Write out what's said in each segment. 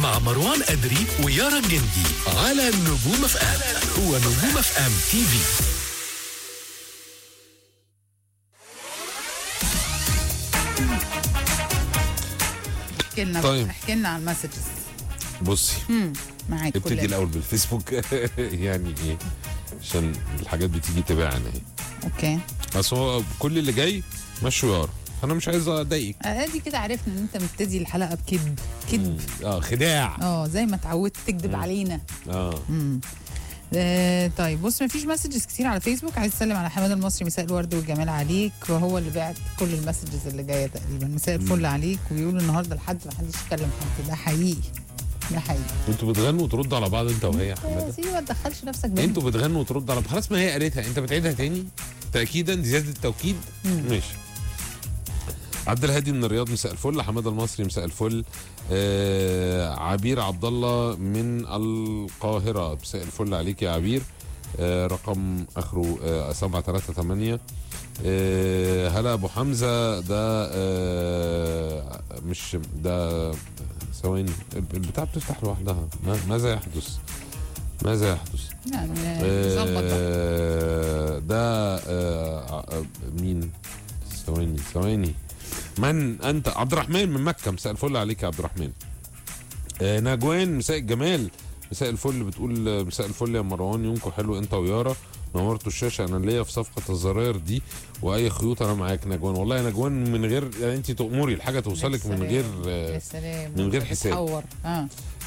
مع مروان أدري ويارا الجندي على نجوم اف ام هو نجوم اف ام تي في احكي لنا طيب. احكي لنا على المسجز بصي معاك ابتدي كلنا الاول بالفيسبوك يعني ايه عشان الحاجات بتيجي تباعا اهي اوكي بس هو كل اللي جاي مشوا يارا انا مش عايز اضايقك ادي كده عرفنا ان انت مبتدي الحلقه بكذب كذب اه خداع اه زي ما اتعودت تكذب علينا اه آه طيب بص مفيش مسجز كتير على فيسبوك عايز اسلم على حماد المصري مساء الورد والجمال عليك وهو اللي بعت كل المسجز اللي جايه تقريبا مساء الفل عليك ويقول النهارده لحد ما حدش يكلم حد ده حقيقي ده حقيقي انتوا بتغنوا وتردوا على بعض انت وهي يا يا حماده سيدي ما تدخلش نفسك بينهم. انتوا بتغنوا وتردوا على خلاص ما هي قالتها انت بتعيدها تاني تاكيدا دي زياده التوكيد ماشي عبد الهادي من الرياض مساء الفل حماده المصري مساء الفل آه عبير عبد الله من القاهره مساء الفل عليك يا عبير آه رقم اخره آه 738 آه هلا ابو حمزه ده آه مش ده ثواني البتاع بتفتح لوحدها ما- ماذا يحدث ماذا يحدث يعني ظبط بقى. آه، ده آه، آه، مين ثواني ثواني من انت عبد الرحمن من مكه مساء الفل عليك يا عبد الرحمن آه، نجوان مساء الجمال مساء الفل بتقول آه، مساء الفل يا مروان يومكم حلو انت ويارا نورتوا الشاشه انا ليا في صفقه الزراير دي واي خيوط انا معاك نجوان والله يا نجوان من غير يعني انت تامري الحاجه توصلك من غير يا آه، سلام من غير حساب. بتحور. اه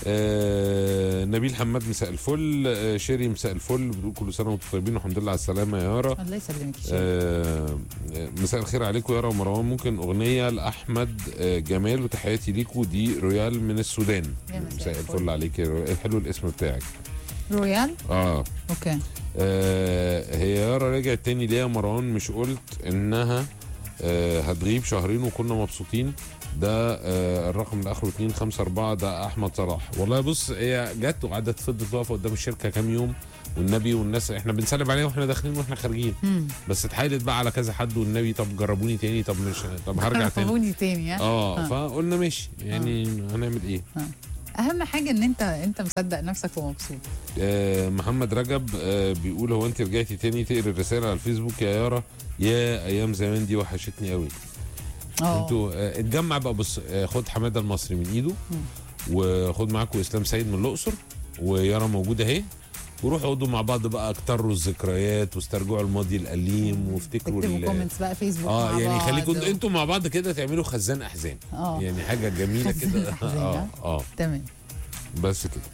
آه نبيل حماد مساء الفل آه شيري مساء الفل بتقول كل سنه وانتم طيبين والحمد لله على السلامه يا يارا الله يسلمك يا شيخ. آه آه، مساء الخير عليكم يارا ومروان ممكن اغنيه لاحمد آه جمال وتحياتي ليكم دي رويال من السودان يا مساء مساء الفل. الفل عليك يا رويال. حلو الاسم بتاعك رويال اه اوكي آه، هي يارا رجعت تاني ليه يا مروان مش قلت انها آه، هتغيب شهرين وكنا مبسوطين ده آه، الرقم اللي اخره 254 ده احمد صلاح والله بص هي جت وقعدت فضلت واقفه قدام الشركه كام يوم والنبي والناس احنا بنسلم عليها واحنا داخلين واحنا خارجين مم. بس اتحايلت بقى على كذا حد والنبي طب جربوني تاني طب مش طب هرجع تاني فهموني تاني ها اه فقلنا ماشي يعني هنعمل ايه اهم حاجه ان انت انت مصدق نفسك ومبسوط آه، محمد رجب آه، بيقول هو انت رجعتي تاني تقري الرساله على الفيسبوك يا يارا يا ايام زمان دي وحشتني قوي اه انتوا آه، اتجمع بقى بص آه، خد حماده المصري من ايده وخد معاكم اسلام سيد من الاقصر ويارا موجوده اهي وروحوا اقعدوا مع بعض بقى اكتروا الذكريات واسترجعوا الماضي الاليم وافتكروا تكتبوا ال- كومنتس بقى فيسبوك اه مع يعني بعض خليكم و- انتوا مع بعض كده تعملوا خزان احزان اه يعني حاجه جميله خزان كده أحزان، اه ها؟ اه تمام بس كده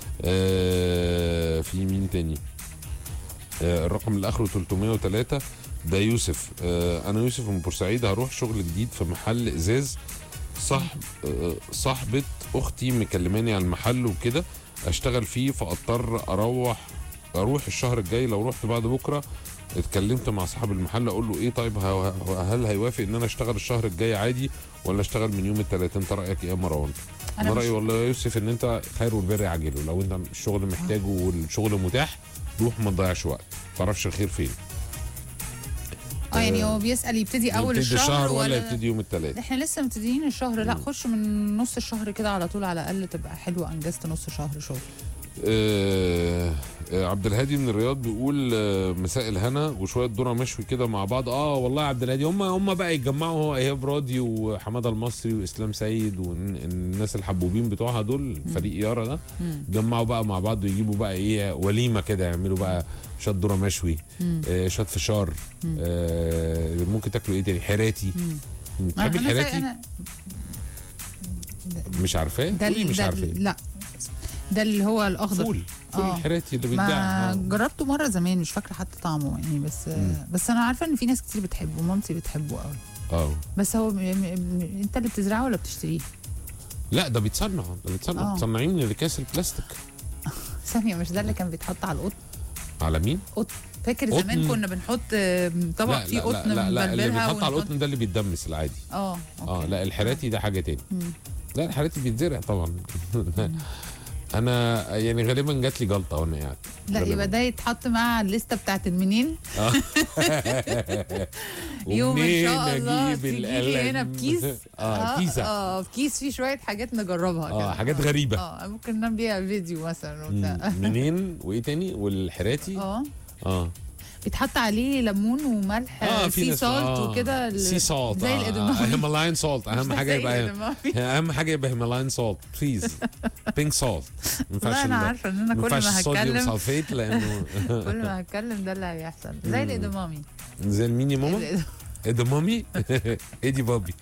آه في مين تاني آه الرقم اللي اخره 303 ده يوسف آه انا يوسف من بورسعيد هروح شغل جديد في محل ازاز صاحب آه صاحبه اختي مكلماني على المحل وكده اشتغل فيه فاضطر اروح اروح الشهر الجاي لو رحت بعد بكره اتكلمت مع صاحب المحل اقول له ايه طيب ه- ه- هل هيوافق ان انا اشتغل الشهر الجاي عادي ولا اشتغل من يوم الثلاثاء انت رايك ايه يا مروان أنا انا مش- رايي والله يا يوسف ان انت خير والبر عاجله لو انت الشغل محتاجه والشغل متاح روح ما تضيعش وقت ما تعرفش الخير فين اه يعني هو بيسال يبتدي اول يبتدي الشهر ولا يبتدي يوم الثلاث احنا لسه مبتدئين الشهر لا خش من نص الشهر كده على طول على الاقل تبقى حلوه انجزت نص شهر شغل آه آه عبد الهادي من الرياض بيقول آه مساء الهنا وشويه ذره مشوي كده مع بعض اه والله يا عبد الهادي هم هم بقى يتجمعوا هو ايهاب راضي وحماده المصري واسلام سيد والناس الحبوبين بتوعها دول فريق يارا ده يتجمعوا بقى مع بعض ويجيبوا بقى ايه وليمه كده يعملوا بقى شويه ذره مشوي آه شويه فشار آه ممكن تاكلوا ايه تاني حراتي بتحبي أنا زي- الحراتي أنا- مش عارفاه ده قولي ال- مش ده عارفاه ال- لا ده اللي هو الاخضر فول فول آه. الحراتي اللي بيتباع ما آه. جربته مره زمان مش فاكره حتى طعمه يعني بس بس انا عارفه ان في ناس كتير بتحبه مامتي بتحبه قوي اه بس هو م- م- انت اللي بتزرعه ولا بتشتريه لا ده بيتصنع ده بيتصنع آه. متصنعين من الاكياس البلاستيك ثانيه مش ده اللي كان بيتحط على القطن على مين؟ قطن فاكر قطن؟ زمان كنا بنحط آم، طبق لا فيه لا قطن لا, لا, لا اللي بنبلبرها بيتحط على ونحط- القطن ده اللي بيتدمس العادي اه اه أوكي. لا الحراتي ده حاجه تاني لا الحراتي بيتزرع طبعا انا يعني غالبا جات لي جلطه وانا قاعد لا غالباً. يبقى ده يتحط مع الليسته بتاعت المنين يوم ان ومنين شاء الله أجيب تجيلي القلم؟ هنا بكيس اه كيسه اه في كيس فيه شويه حاجات نجربها اه كده. حاجات غريبه اه ممكن نعمل بيها فيديو مثلا وبتاع مم. منين وايه تاني والحراتي اه اه بيتحط عليه ليمون وملح اه في سي ناس سالت آه. وكده ال- سي سالت زي الادمامي هيمالاين سالت اهم مش حاجه زي يبقى الإدمامي. اهم حاجه يبقى هيمالاين سالت بليز بينك سالت ما لا ينفعش انا ال- عارفه ان انا ما كل ينفعش ما الصوديوم هتكلم سلفيت لانه كل ما هتكلم ده اللي هيحصل زي الادمامي زي المين يا ماما الإدمامي. ايه ده مامي ايه دي بابي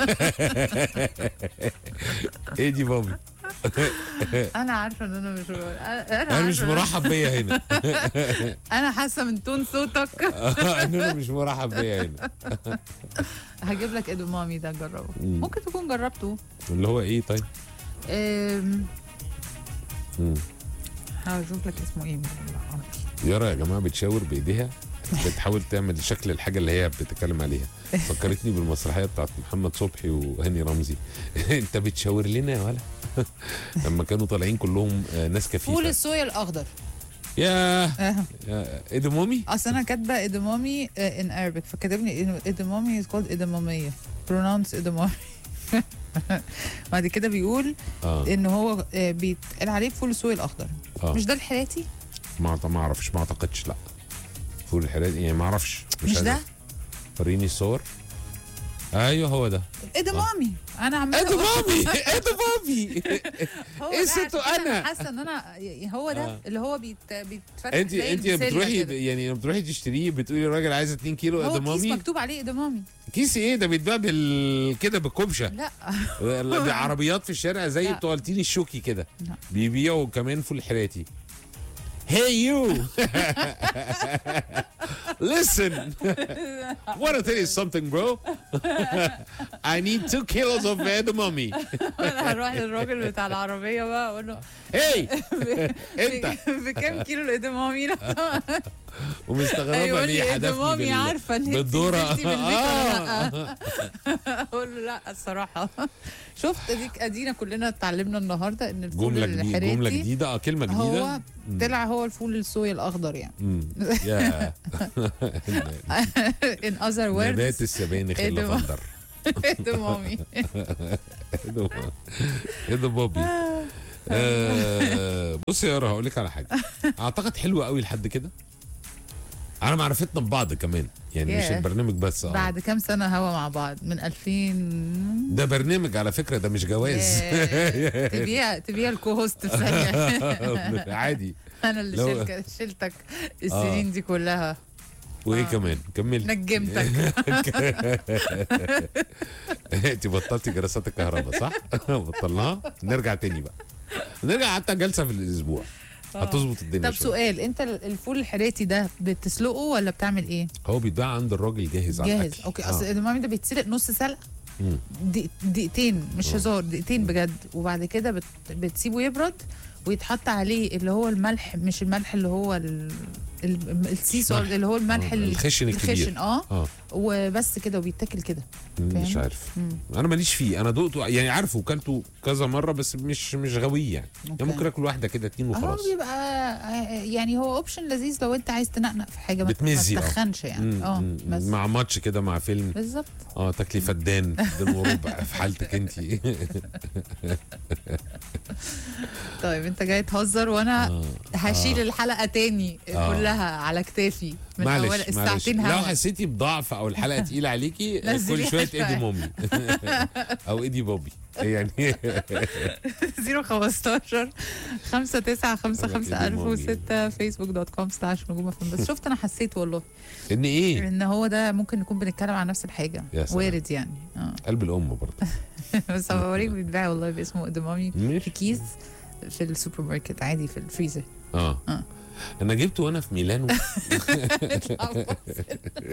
ايه دي بابي انا عارفه ان انا مش انا انا مش عارفة- مرحب بيا هنا انا حاسه من تون صوتك ان انا مش مرحب بيا هنا هجيب لك ادمامي ده جربه مم. ممكن تكون جربته اللي هو ايه طيب أم، مم. هشوف لك اسمه ايه يارا يا جماعه بتشاور بايديها بتحاول تعمل شكل الحاجه اللي هي بتتكلم عليها فكرتني بالمسرحيه بتاعت محمد صبحي وهاني رمزي انت بتشاور لنا يا ولا لما كانوا طالعين كلهم آه، ناس فول كفيفه الصويا الاخضر يا آه. يا- ايه ده مامي اصل انا كاتبه ادمامي ان Arabic فكاتبني ادمامي از كولد ادماميه برونونس ادمامي بعد كده بيقول اه ان هو آه، بيتقال عليه فول الصويا الاخضر اه مش ده الحراتي ما ما اعرفش ما اعتقدش لا فول الحراد يعني ما اعرفش مش عايز- ده وريني الصور ايوه هو ده ادمامي انا عماله ايه ده أقول- مامي ايه ده مامي هو إيه ده ست عشان كده أنا؟ حاسه ان انا هو ده آه. اللي هو بيت بيتفتح انت زي انت البسلة بتروحي كده. يعني لما بتروحي تشتريه بتقولي الراجل عايز 2 كيلو هو كيس ادمامي مكتوب عليه ادمامي كيس ايه ده بيتباع بال كده بالكبشه لا بعربيات في الشارع زي لا. بتوع التين الشوكي كده لا. بيبيعوا كمان فول حراتي Hey you! Listen! Wanna tell you something, bro? I need two kilos of edamame. انا هروح للراجل بتاع العربيه بقى اقول له Hey! انت بكام كيلو الادمامي ومستغربه هيقول ليه لي حدفني ادمامي بال... عارفه ان انت بالدورة. نزلتي من البيت ولا آه. لا اقول له لا الصراحه شفت اديك ادينا كلنا اتعلمنا النهارده ان الفول جمله جديده جمله الحراتي جديده اه كلمه جديده هو طلع هو الفول الصويا الاخضر يعني مم. يا in other نبات words السبانخ إيه ده؟ اللافندر ادمامي ايه ده ايه ده بابي آه بص يا يارا هقول لك على حاجه اعتقد حلوه قوي لحد كده على معرفتنا ببعض كمان يعني مش ياه. البرنامج بس اه بعد كام سنه هوا مع بعض من 2000 ده برنامج على فكره ده مش جواز ياه. تبيع تبيع الكوهوست في ثانيه عادي انا اللي لو- شلك شلتك السنين دي كلها وايه آه. كمان كمل نجمتك انت بطلتي جلسات الكهرباء صح بطلناها نرجع تاني بقى نرجع حتى جلسه في الاسبوع هتظبط الدنيا طب شوية. سؤال انت الفول الحراتي ده بتسلقه ولا بتعمل ايه؟ هو بيتباع عند الراجل جاهز على جاهز الأكل. اوكي آه. اصل الامامي ده بيتسلق نص سلقه مم. دق- دقيقتين مش آه. هزار دقيقتين بجد وبعد كده بت... بتسيبه يبرد ويتحط عليه اللي هو الملح مش الملح اللي هو ال... ال- السي مش سولت ملح. اللي هو الملح آه، ال- الخشن الكبير. الخشن اه اه وبس كده وبيتاكل كده مش فاهم؟ عارف مم. انا ماليش فيه انا دقته يعني عارفه وكلته كذا مره بس مش مش غاوي يعني أوكي. يعني ممكن اكل واحده كده اتنين هو وخلاص بيبقى آه، يعني هو اوبشن لذيذ لو انت عايز تنقنق في حاجه ما- بتمزي، ما آه. تتخنش يعني مم، اه مم، بس مع ماتش كده مع فيلم بالظبط اه تاكلي فدان فدان وربع في حالتك انت طيب انت جاي تهزر وانا آه. هشيل الحلقه تاني آه. كلها على كتافي من اول معلش معلش الساعتين لو هوا حسيتي بضعف او الحلقه تقيله عليكي نزليها كل شويه شوية. ايدي مامي او ايدي بابي يعني 015 5 9 5 أنا 5 كده 1006 فيسبوك دوت كوم سلاش نجوم فم بس شفت انا حسيت والله ان ايه ان هو ده ممكن نكون بنتكلم عن نفس الحاجه يا سلام. وارد يعني اه قلب الام برضه بس هوريك بيتباع والله باسمه ادمامي ماشي. في كيس في السوبر ماركت عادي في الفريزر اه آه. انا جبته وانا في ميلانو